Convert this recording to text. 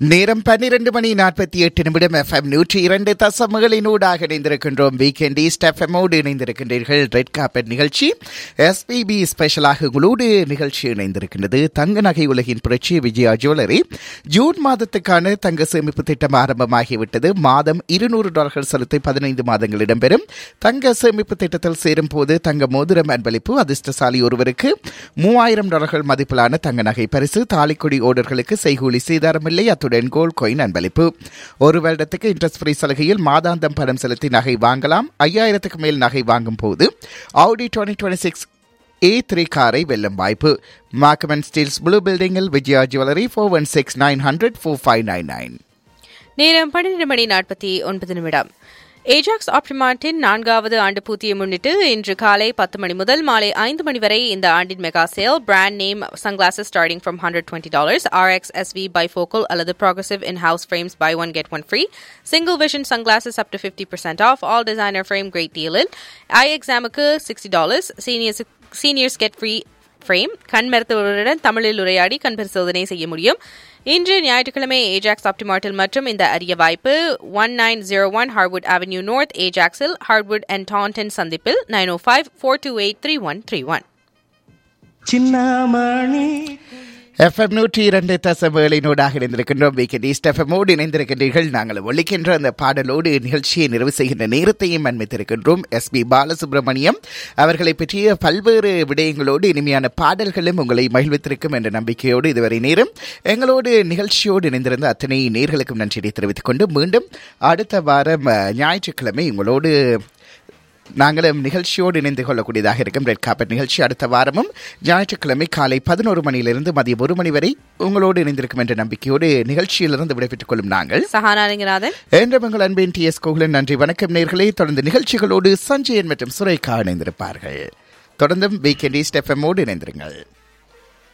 நேரம் பன்னிரண்டு மணி நாற்பத்தி எட்டு நிமிடம் எஃப்எம் நூற்றி இரண்டு தசமகளினூடாக இணைந்திருக்கின்றோம் வீக்கெண்ட் ஈஸ்ட் எஃப்எம்மோடு இணைந்திருக்கின்றீர்கள் ரெட் கார்பெட் நிகழ்ச்சி எஸ்பிபி ஸ்பெஷலாக உங்களோடு நிகழ்ச்சி இணைந்திருக்கின்றது தங்க நகை உலகின் புரட்சி விஜயா ஜுவல்லரி ஜூன் மாதத்துக்கான தங்க சேமிப்பு திட்டம் ஆரம்பமாகிவிட்டது மாதம் இருநூறு டாலர்கள் செலுத்தி பதினைந்து மாதங்கள் இடம்பெறும் தங்க சேமிப்பு திட்டத்தில் சேரும் போது தங்க மோதிரம் அன்பளிப்பு அதிர்ஷ்டசாலி ஒருவருக்கு மூவாயிரம் டாலர்கள் மதிப்பிலான தங்க நகை பரிசு தாலிக்கொடி ஓடர்களுக்கு செய்கூலி சீதாரமில்லை அத்துடன் கோல்ட் காயின் அன்பளிப்பு ஒரு வருடத்துக்கு இன்ட்ரெஸ்ட் ஃப்ரீ சலுகையில் மாதாந்தம் பணம் செலுத்தி நகை வாங்கலாம் ஐயாயிரத்துக்கு மேல் நகை வாங்கும் போது Audi twenty twenty six A three காரை வெல்லும் வாய்ப்பு மார்க்கமன் ஸ்டீல்ஸ் ப்ளூ பில்டிங்கில் Vijaya jewellery four one six nine hundred four five nine nine நேரம் பன்னிரண்டு மணி நாற்பத்தி ஒன்பது நிமிடம் ஏஜாக்ஸ் ஆப்டிமார்ட்டின் நான்காவது ஆண்டு பூர்த்தியை முன்னிட்டு இன்று காலை பத்து மணி முதல் மாலை ஐந்து மணி வரை இந்த ஆண்டின் mega sale brand name sunglasses starting from hundred twenty dollars RX SV bifocal அல்லது progressive in house frames buy one get one free single vision sunglasses up to fifty percent off all designer frame great டீலில் eye எக்ஸாமுக்கு sixty dollars seniors seniors get free frame கண் மருத்துவருடன் தமிழில் உரையாடி கண் பரிசோதனை செய்ய முடியும் இன்று ஞாயிற்றுக்கிழமை ஏஜாக்ஸ் ஆப்டிமார்ட்டில் மற்றும் இந்த அரிய வாய்ப்பு one nine zero one Harwood avenue north ஏஜாக்ஸில் ஹார்வுட் அண்ட் டான்டன் சந்திப்பில் nine O five four two eight three one three one Chinnamani FM நூற்றி இரண்டு தசமகளினூடாக இணைந்திருக்கின்றோம் வீக்கெண்ட் ஈஸ்ட் எஃப்எம்மோடு இணைந்திருக்கின்றீர்கள் நாங்கள் ஒழிக்கின்ற அந்த பாடலோடு நிகழ்ச்சியை நிறைவு செய்கின்ற நேரத்தையும் அண்மித்திருக்கின்றோம் எஸ் பி பாலசுப்ரமணியம் அவர்களை பற்றிய பல்வேறு விடயங்களோடு இனிமையான பாடல்களும் உங்களை மகிழ்வித்திருக்கும் என்ற நம்பிக்கையோடு இதுவரை நேரம் எங்களோடு நிகழ்ச்சியோடு இணைந்திருந்த அத்தனை நேர்களுக்கும் நன்றியை தெரிவித்துக் கொண்டு மீண்டும் அடுத்த வாரம் அஹ், ஞாயிற்றுக்கிழமை உங்களோடு நாங்களும் நிகழ்ச்சியோடு இணைந்து கொள்ளக்கூடியதாக இருக்கும் ரெட் கார்பெட் நிகழ்ச்சி அடுத்த வாரமும் ஞாயிற்றுக்கிழமை காலை பதினோரு மணியிலிருந்து மதியம் ஒரு மணி வரை உங்களோடு இணைந்திருக்கும் என்ற நம்பிக்கையோடு நிகழ்ச்சியிலிருந்து விடைபெற்றுக் கொள்ளும் நாங்கள் சஹானாலிங்கநாதன் என்ற உங்கள் அன்பின் டி எஸ் கோகுலன் நன்றி வணக்கம் நேர்களே தொடர்ந்து நிகழ்ச்சிகளோடு சஞ்சயன் மற்றும் சுரேகா இணைந்திருப்பார்கள் தொடர்ந்தும் வீக்கெண்ட் ஈஸ்ட் எஃப்எம்மோடு இணைந்திருங்கள்